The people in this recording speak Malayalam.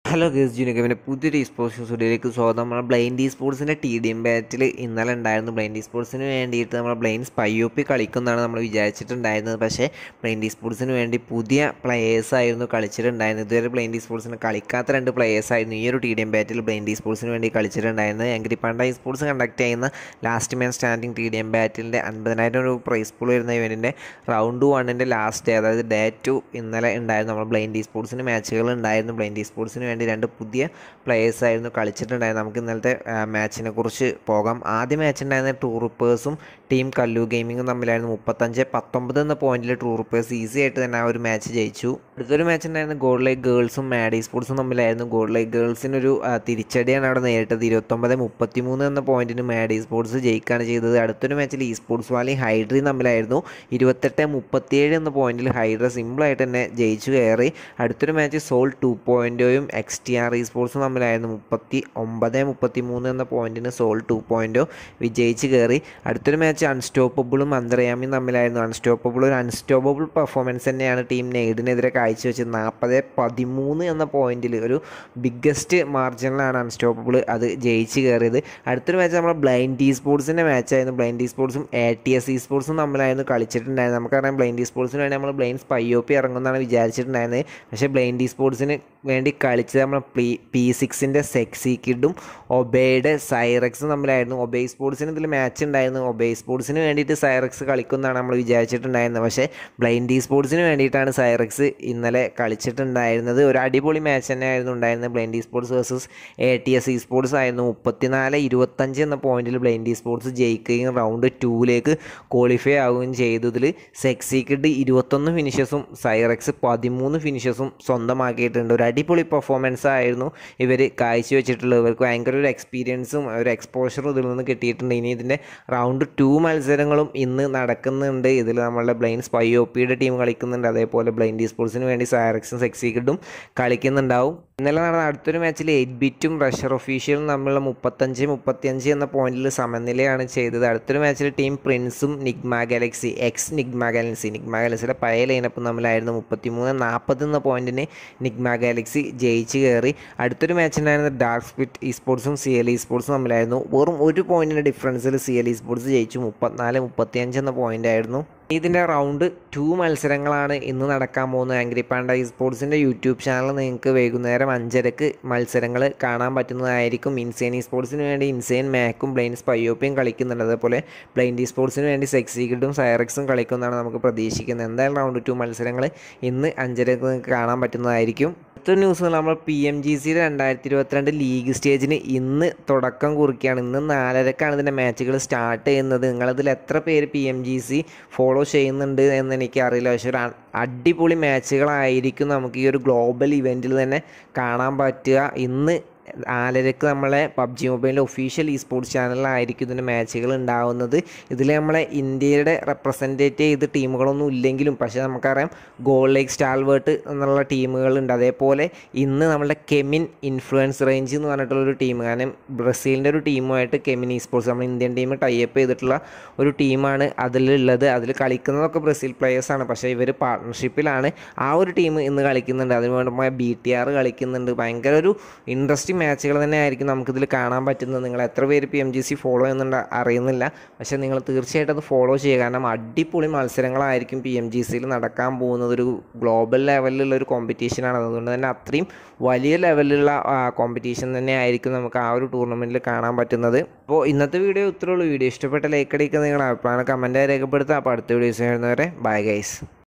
ഹലോ ഗേസ് ജൂനിയർ പുതിയൊരു സ്പോർട്സ് സ്റ്റുഡിയോയിലേക്ക് സ്വാഗതം നമ്മുടെ ബ്ലൈൻഡ് ഈ സ്പോർട്സിൻ്റെ ടി ഡി എം ബാറ്റിൽ ഇന്നലെ ഉണ്ടായിരുന്നു ബ്ലൈൻഡ് ഈ സ്പോർട്സിന് വേണ്ടിയിട്ട് നമ്മൾ ബ്ലൈൻഡ് സ്പൈ ഒ പി കളിക്കുന്നതാണ് നമ്മൾ വിചാരിച്ചിട്ടുണ്ടായിരുന്നത് പക്ഷേ ബ്ലൈൻഡ് ഈ സ്പോർട്സിന് വേണ്ടി പുതിയ പ്ലെയേഴ്സ് ആയിരുന്നു കളിച്ചിട്ടുണ്ടായിരുന്നത് ഇതുവരെ ബ്ലൈൻഡ് ഈ സ്പോർട്സിന് കളിക്കാത്ത രണ്ട് പ്ലെയേഴ്സ് ആയിരുന്നു ഈ ഒരു T D M battle blind ഈ സ്പോർട്സിന് വേണ്ടി കളിച്ചിട്ടുണ്ടായിരുന്നത് എങ്കിൽ പണ്ട ഈ സ്പോർട്സ് കണ്ടക്ട് ചെയ്യുന്ന last man standing T D M ബാറ്റിൻ്റെ അൻപതിനായിരം രൂപ പ്രൈസ് പൂൾ വരുന്ന ഇവൻറ്റിൻ്റെ റൗണ്ട് വണ്ണിൻ്റെ ലാസ്റ്റ് ഡേ അതായത് ഡേ ടു ഇന്നലെ ഉണ്ടായിരുന്നു നമ്മൾ ബ്ലൈൻഡ് ഈ സ്പോർട്സിന് മാച്ചുകൾ ഉണ്ടായിരുന്നു ബ്ലൈൻഡ് ഈ സ്പോർട്സിന് വേണ്ടി രണ്ട് പുതിയ പ്ലേയേഴ്സ് ആയിരുന്നു കളിച്ചിട്ടുണ്ടായിരുന്നത് നമുക്ക് ഇന്നലത്തെ മാച്ചിനെ കുറിച്ച് പോകാം ആദ്യ മാച്ച് ഉണ്ടായിരുന്ന ടൂറിപ്പേഴ്സും ടീം കല്ലു ഗെയിമിങ്ങും തമ്മിലായിരുന്നു മുപ്പത്തഞ്ച് പത്തൊമ്പത് എന്ന പോയിന്റിൽ ടൂറിപ്പേഴ്സ് ഈസി ആയിട്ട് തന്നെ ആ ഒരു മാച്ച് ജയിച്ചു അടുത്തൊരു മാച്ച് ഉണ്ടായിരുന്ന ഗോൾഡ് ലൈക്ക് ഗേൾസും മാഡി സ്പോർട്സും തമ്മിലായിരുന്നു ഗോൾഡ് ലൈക്ക് ഗേൾസിനൊരു തിരിച്ചടിയാണ് അവിടെ നേരിട്ടത് ഇരുപത്തൊമ്പത് മുപ്പത്തി മൂന്ന് എന്ന പോയിന്റിന് മാഡി സ്പോർട്സ് ജയിക്കുകയാണ് ചെയ്തത് അടുത്തൊരു മാച്ചിൽ ഈ സ്പോർട്സ് വാലി ഹൈഡ്രി തമ്മിലായിരുന്നു ഇരുപത്തെട്ട് മുപ്പത്തിയേഴ് എന്ന പോയിന്റിൽ ഹൈഡ്ര സിമ്പിളായിട്ട് തന്നെ ജയിച്ചു കയറി അടുത്തൊരു മാച്ച് സോൾ ടു പോയിൻറ്റോയും എക്സ് ടി ആർ ഇ സ്പോർട്സും തമ്മിലായിരുന്നു മുപ്പത്തി ഒമ്പത് മുപ്പത്തി മൂന്ന് എന്ന പോയിന്റിന് സോൾ ടു പോയിൻറ്റോ വിജയിച്ച് കയറി അടുത്തൊരു മാച്ച് അൺസ്റ്റോപ്പബിളും അന്തർയാമിയും തമ്മിലായിരുന്നു അൺസ്റ്റോപ്പബിൾ ഒരു അൺസ്റ്റോപ്പബിൾ പെർഫോമൻസ് തന്നെയാണ് ടീം നെയ്ഡിനെതിരെ കാഴ്ചവെച്ചത് നാൽപ്പത് പതിമൂന്ന് എന്ന പോയിന്റിൽ ഒരു ബിഗ്ഗസ്റ്റ് മാർജിനിലാണ് അൺസ്റ്റോപ്പബിൾ അത് ജയിച്ച് കയറിയത് അടുത്തൊരു മാച്ച് നമ്മുടെ ബ്ലൈൻഡ് ഈ സ്പോർട്സിൻ്റെ മാച്ചായിരുന്നു ബ്ലൈൻഡ് ഈ സ്പോർട്സും എ ടി എസ് ഇ സ്പോർട്സും തമ്മിലായിരുന്നു കളിച്ചിട്ടുണ്ടായിരുന്നത് നമുക്കറിയാം ബ്ലൈൻഡ് ഈ സ്പോർട്സിന് വേണ്ടി നമ്മൾ ബ്ലൈൻഡ് സ്പൈ ഒ പി ഇറങ്ങുമെന്നാണ് വിചാരിച്ചിട്ടുണ്ടായിരുന്നത് പക്ഷേ ബ്ലൈൻഡ് ഈ സ്പോർട്സിന് വേണ്ടി കളിച്ചത് നമ്മൾ പി പി സിക്സിൻ്റെ സെക്സി കിഡും ഒബേയുടെ സൈറക്സും തമ്മിലായിരുന്നു ഒബേ സ്പോർട്സിന് ഇതിൽ മാച്ച് ഉണ്ടായിരുന്നു ഒബേ സ്പോർട്സിന് വേണ്ടിയിട്ട് സൈറക്സ് കളിക്കുന്നതാണ് നമ്മൾ വിചാരിച്ചിട്ടുണ്ടായിരുന്നത് പക്ഷേ ബ്ലൈൻഡ് ഈ സ്പോർട്സിന് വേണ്ടിയിട്ടാണ് സൈറക്സ് ഇന്നലെ കളിച്ചിട്ടുണ്ടായിരുന്നത് ഒരു അടിപൊളി മാച്ച് തന്നെയായിരുന്നു ഉണ്ടായിരുന്നത് blind esports versus A T S esports ആയിരുന്നു മുപ്പത്തിനാല് ഇരുപത്തഞ്ച് എന്ന പോയിന്റിൽ ബ്ലൈൻഡ് ഈ സ്പോർട്സ് ജയിക്കുകയും റൗണ്ട് ടൂവിലേക്ക് ക്വാളിഫൈ ആവുകയും ചെയ്തതിൽ സെക്സി കിഡ് ഇരുപത്തൊന്ന് ഫിനിഷസും സൈറക്സ് പതിമൂന്ന് ഫിനിഷസും സ്വന്തമാക്കിയിട്ടുണ്ട് ഒരു അടിപൊളി പെർഫോമൻസ് ആയിരുന്നു ഇവർ കാഴ്ചവെച്ചിട്ടുള്ളത് ഇവർക്ക് ഭയങ്കര ഒരു എക്സ്പീരിയൻസും ഒരു എക്സ്പോഷറും ഇതിൽ നിന്ന് കിട്ടിയിട്ടുണ്ട് ഇനി ഇതിൻ്റെ റൗണ്ട് ടു മത്സരങ്ങളും ഇന്ന് നടക്കുന്നുണ്ട് ഇതിൽ നമ്മളുടെ ബ്ലൈൻഡ് സ്പൈ ഒ പിയുടെ ടീം കളിക്കുന്നുണ്ട് അതേപോലെ ബ്ലൈൻഡ് ഈ സ്പോർട്സിന് വേണ്ടി സൈറക്സും സെക്സി കിഡും കളിക്കുന്നുണ്ടാവും ഇന്നലെ നടന്ന അടുത്തൊരു മാച്ചിൽ എയ്റ്റ് ബിറ്റും റഷർ ഒഫീഷ്യലും തമ്മിലുള്ള മുപ്പത്തഞ്ച് മുപ്പത്തിയഞ്ച് എന്ന പോയിന്റിൽ സമനിലയാണ് ചെയ്തത് അടുത്തൊരു മാച്ചിൽ ടീം പ്രിൻസും Nigma Galaxy x Nigma Galaxy Nigma ഗാലക്സിയുടെ പഴയ ലൈനപ്പ് തമ്മിലായിരുന്നു മുപ്പത്തിമൂന്ന് നാൽപ്പത് എന്ന പോയിന്റിന് നിഗ്മ ഗാലക്സി ജയിച്ച് കയറി അടുത്തൊരു മാച്ച് ഉണ്ടായിരുന്ന ഡാർക്ക് സ്പിറ്റ് ഈ സ്പോർട്സും സി എൽ ഇ സ്പോർട്സും തമ്മിലായിരുന്നു വെറും ഒരു പോയിന്റിൻ്റെ ഡിഫറൻസിൽ സി എൽ ഇ സ്പോർട്സ് ജയിച്ചു മുപ്പത്തിനാല് മുപ്പത്തിയഞ്ച് എന്ന പോയിന്റ് ആയിരുന്നു ഇതിൻ്റെ റൗണ്ട് ടു മത്സരങ്ങളാണ് ഇന്ന് നടക്കാൻ പോകുന്നത് ആംഗ്രി പാണ്ട ഈ സ്പോർട്സിൻ്റെ യൂട്യൂബ് ചാനൽ നിങ്ങൾക്ക് വൈകുന്നേരം അഞ്ചരക്ക് മത്സരങ്ങൾ കാണാൻ പറ്റുന്നതായിരിക്കും ഇൻസെയിൻ ഈ സ്പോർട്സിന് വേണ്ടി ഇൻസെയിൻ മാക്കും ബ്ലൈൻഡ് സ്പൈയോപ്പിയും കളിക്കുന്നുണ്ട് അതേപോലെ ബ്ലൈൻഡ് ഈ സ്പോർട്സിന് വേണ്ടി സെക്സി കിഡും സൈറക്സും കളിക്കുന്നതാണ് നമുക്ക് പ്രതീക്ഷിക്കുന്നത് എന്തായാലും റൗണ്ട് ടു മത്സരങ്ങൾ ഇന്ന് അഞ്ചരക്ക് നിങ്ങൾക്ക് കാണാൻ പറ്റുന്നതായിരിക്കും അടുത്ത ന്യൂസ് നമ്മൾ പി എം ജി സിയുടെ രണ്ടായിരത്തി ഇരുപത്തിരണ്ട് ലീഗ് സ്റ്റേജിന് ഇന്ന് തുടക്കം കുറിക്കുകയാണ് ഇന്ന് നാലരക്കാണ് ഇതിൻ്റെ മാച്ചുകൾ സ്റ്റാർട്ട് ചെയ്യുന്നത് നിങ്ങളതിൽ എത്ര പേര് P M G C follow ചെയ്യുന്നുണ്ട് എന്ന് എനിക്കറിയില്ല പക്ഷേ ഒരു അടിപൊളി മാച്ചുകളായിരിക്കും നമുക്ക് ഈ ഒരു ഗ്ലോബൽ ഇവൻറ്റിൽ തന്നെ കാണാൻ പറ്റുക ഇന്ന് നാലരക്ക് നമ്മളെ പബ്ജി മൊബൈലിൻ്റെ ഒഫീഷ്യൽ ഇ സ്പോർട്സ് ചാനലിലായിരിക്കും ഇതിൻ്റെ മാച്ചുകൾ ഉണ്ടാവുന്നത് ഇതിൽ നമ്മളെ ഇന്ത്യയുടെ റെപ്രസെൻറ്റേറ്റ് ചെയ്ത് ടീമുകളൊന്നും ഇല്ലെങ്കിലും പക്ഷേ നമുക്കറിയാം ഗോൾ ലേക്ക് സ്റ്റാൾവേർട്ട് എന്നുള്ള ടീമുകളുണ്ട് അതേപോലെ ഇന്ന് നമ്മളുടെ കെമിൻ ഇൻഫ്ലുവൻസ് റേഞ്ച് എന്ന് പറഞ്ഞിട്ടുള്ളൊരു ടീം കാരണം ബ്രസീലിൻ്റെ ഒരു ടീമുമായിട്ട് കെമിൻ ഇ സ്പോർട്സ് നമ്മൾ ഇന്ത്യൻ ടീം ടൈപ്പ് ചെയ്തിട്ടുള്ള ഒരു ടീമാണ് അതിലുള്ളത് അതിൽ കളിക്കുന്നതൊക്കെ ബ്രസീൽ പ്ലേയേഴ്സാണ് പക്ഷേ ഇവർ പാർട്ട്ണർഷിപ്പിലാണ് ആ ഒരു ടീം ഇന്ന് കളിക്കുന്നുണ്ട് അതിനുവേണ്ടി ബി ടി ആർ കളിക്കുന്നുണ്ട് ഭയങ്കര ഒരു ഇൻട്രസ്റ്റിംഗ് മാച്ചുകൾ തന്നെ ആയിരിക്കും നമുക്കിതിൽ കാണാൻ പറ്റുന്നത് നിങ്ങൾ എത്ര പേര് P M G C follow ചെയ്യുന്നുണ്ട് അറിയുന്നില്ല പക്ഷേ നിങ്ങൾ തീർച്ചയായിട്ടും അത് ഫോളോ ചെയ്യുക കാരണം അടിപൊളി മത്സരങ്ങളായിരിക്കും പി എം ജി സിയിൽ നടക്കാൻ പോകുന്നത് ഒരു ഗ്ലോബൽ ലെവലിലുള്ള ഒരു കോമ്പറ്റീഷനാണ് അതുകൊണ്ട് തന്നെ അത്രയും വലിയ ലെവലിലുള്ള കോമ്പറ്റീഷൻ തന്നെ ആയിരിക്കും നമുക്ക് ആ ഒരു ടൂർണമെൻറ്റിൽ കാണാൻ പറ്റുന്നത് അപ്പോൾ ഇന്നത്തെ വീഡിയോ ഇത്രേ ഉള്ളൂ വീഡിയോ ഇഷ്ടപ്പെട്ട ലൈക്ക് അടിക്കുക നിങ്ങളുടെ അഭിപ്രായം കമൻറ്റായി രേഖപ്പെടുത്തുക അപ്പോൾ അടുത്ത വീഡിയോസ് വരുന്നവരെ ബൈ ഗൈസ്